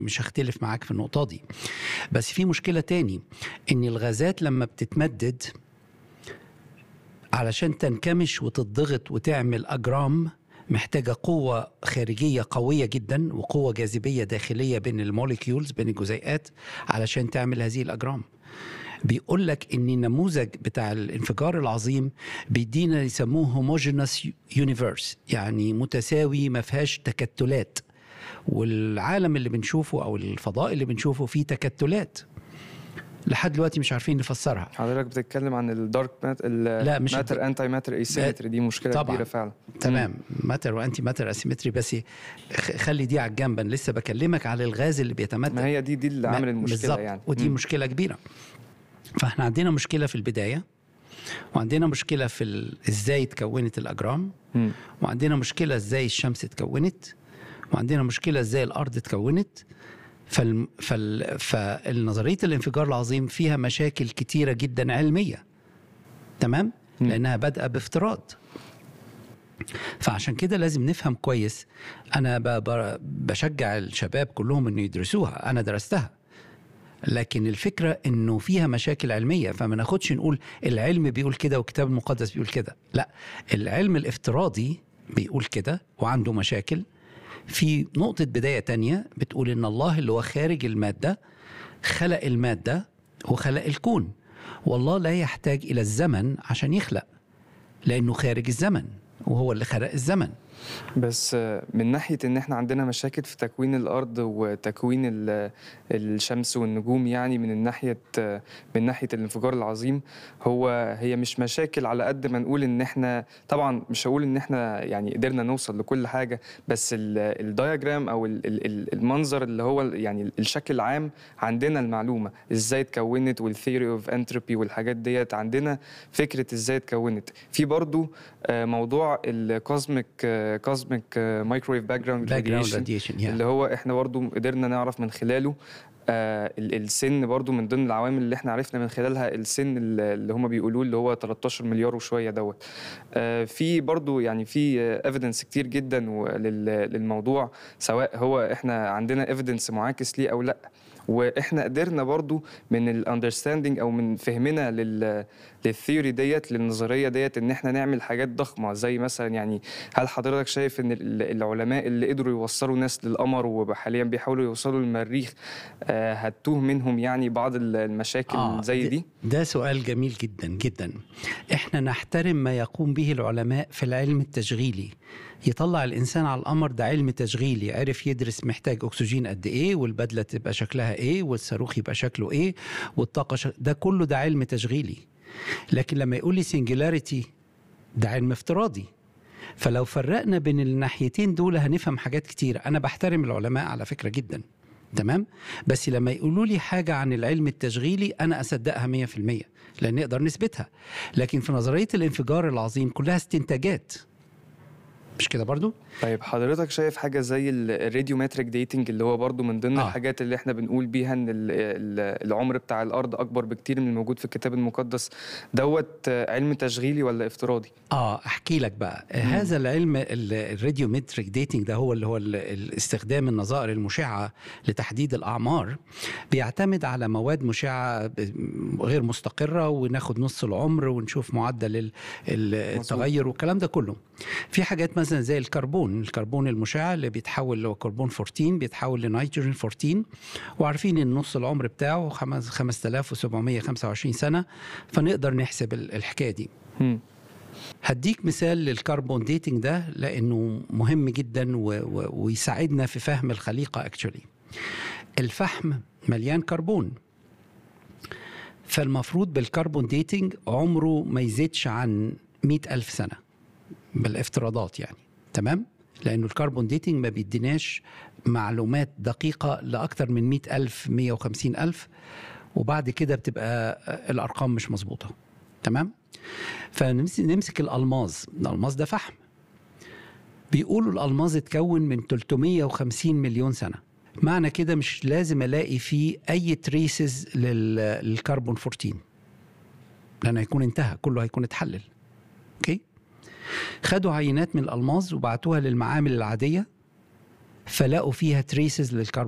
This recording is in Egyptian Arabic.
مش هختلف معاك في النقطة دي بس في مشكلة تاني إن الغازات لما بتتمدد علشان تنكمش وتضغط وتعمل أجرام محتاجة قوة خارجية قوية جدا وقوة جاذبية داخلية بين الموليكيولز بين الجزيئات علشان تعمل هذه الأجرام بيقول لك ان النموذج بتاع الانفجار العظيم بيدينا يسموه هوموجينوس يونيفرس يعني متساوي ما فيهاش تكتلات والعالم اللي بنشوفه او الفضاء اللي بنشوفه فيه تكتلات لحد دلوقتي مش عارفين نفسرها حضرتك بتتكلم عن الدارك مات لا، مش ماتر انتي ماتر ايسيمتري دي مشكله طبعاً. كبيره فعلا تمام ماتر وانتي ماتر اسيمتري بس خ- خلي دي على الجنب انا لسه بكلمك على الغاز اللي بيتمدد ما هي دي دي اللي ما- عامل المشكله بالظبط. يعني ودي مم. مشكله كبيره فاحنا عندنا مشكله في البدايه وعندنا مشكله في ال- ازاي اتكونت الاجرام مم. وعندنا مشكله ازاي الشمس اتكونت وعندنا مشكله ازاي الارض اتكونت فال... فال... فالنظريه الانفجار العظيم فيها مشاكل كتيره جدا علميه تمام مم. لانها بادئه بافتراض فعشان كده لازم نفهم كويس انا ب... ب... بشجع الشباب كلهم انه يدرسوها انا درستها لكن الفكره انه فيها مشاكل علميه فما ناخدش نقول العلم بيقول كده والكتاب المقدس بيقول كده لا العلم الافتراضي بيقول كده وعنده مشاكل في نقطة بداية تانية بتقول إن الله اللي هو خارج المادة خلق المادة وخلق الكون والله لا يحتاج إلى الزمن عشان يخلق لأنه خارج الزمن وهو اللي خلق الزمن بس آه، من ناحيه ان احنا عندنا مشاكل في تكوين الارض وتكوين ال- الشمس والنجوم يعني من ناحيه آه، من ناحيه الانفجار العظيم هو هي مش مشاكل على قد ما نقول ان احنا طبعا مش هقول ان احنا يعني قدرنا نوصل لكل حاجه بس ال- الدايجرام او ال- ال- ال- المنظر اللي هو ال- يعني الشكل العام عندنا المعلومه ازاي اتكونت والثيوري اوف انتروبي والحاجات ديت عندنا فكره ازاي اتكونت في برضو آه، موضوع الكوزميك كوزميك مايكرويف باك جراوند باك جراوند راديشن اللي هو احنا برضو قدرنا نعرف من خلاله آه ال- السن برضو من ضمن العوامل اللي احنا عرفنا من خلالها السن اللي اللي هم بيقولوه اللي هو 13 مليار وشويه دوت آه في برضو يعني في ايفيدنس كتير جدا و- لل- للموضوع سواء هو احنا عندنا ايفيدنس معاكس ليه او لا واحنا قدرنا برضو من الاندرستاندينج او من فهمنا لل للثيوري ديت للنظريه ديت ان احنا نعمل حاجات ضخمه زي مثلا يعني هل حضرتك شايف ان ال- العلماء اللي قدروا يوصلوا ناس للقمر وحاليا بيحاولوا يوصلوا للمريخ آه، هتوه منهم يعني بعض ال- المشاكل آه، زي د- دي ده سؤال جميل جدا جدا احنا نحترم ما يقوم به العلماء في العلم التشغيلي يطلع الانسان على القمر ده علم تشغيلي عرف يدرس محتاج اكسجين قد ايه والبدله تبقى شكلها ايه والصاروخ يبقى شكله ايه والطاقه شك... ده كله ده علم تشغيلي لكن لما يقول لي سنجولاريتي ده علم افتراضي فلو فرقنا بين الناحيتين دول هنفهم حاجات كتير انا بحترم العلماء على فكره جدا تمام بس لما يقولوا لي حاجه عن العلم التشغيلي انا اصدقها 100% لان نقدر نثبتها لكن في نظريه الانفجار العظيم كلها استنتاجات مش كده برضو طيب حضرتك شايف حاجه زي الراديومتريك ديتنج اللي هو برضو من ضمن آه. آه. الحاجات اللي احنا بنقول بيها ان ال- ال- العمر بتاع الارض اكبر بكتير من الموجود في الكتاب المقدس دوت آه، علم تشغيلي ولا افتراضي اه احكي لك بقى هذا العلم ال- الراديومتريك ديتنج ده هو اللي هو ال- ال- استخدام النظائر المشعه لتحديد الاعمار بيعتمد على مواد مشعه ب- غير مستقره وناخد نص العمر ونشوف معدل ال- ال- التغير والكلام ده كله في حاجات مثلا زي الكربون الكربون المشع اللي بيتحول اللي هو كربون 14 بيتحول لنيتروجين 14 وعارفين ان نص العمر بتاعه خمس- 5725 سنه فنقدر نحسب ال- الحكايه دي مم. هديك مثال للكربون ديتنج ده لانه مهم جدا و... و... ويساعدنا في فهم الخليقه اكشولي الفحم مليان كربون فالمفروض بالكربون ديتنج عمره ما يزيدش عن مئة ألف سنة بالافتراضات يعني تمام لأنه الكربون ديتنج ما بيديناش معلومات دقيقة لأكثر من مئة ألف مية وخمسين ألف وبعد كده بتبقى الأرقام مش مظبوطة تمام فنمسك الألماظ الألماظ ده فحم بيقولوا الألماظ اتكون من 350 مليون سنة معنى كده مش لازم ألاقي فيه أي تريسز للكربون 14 لأن هيكون انتهى كله هيكون اتحلل أوكي خدوا عينات من الألماظ وبعتوها للمعامل العادية فلقوا فيها تريسز للكربون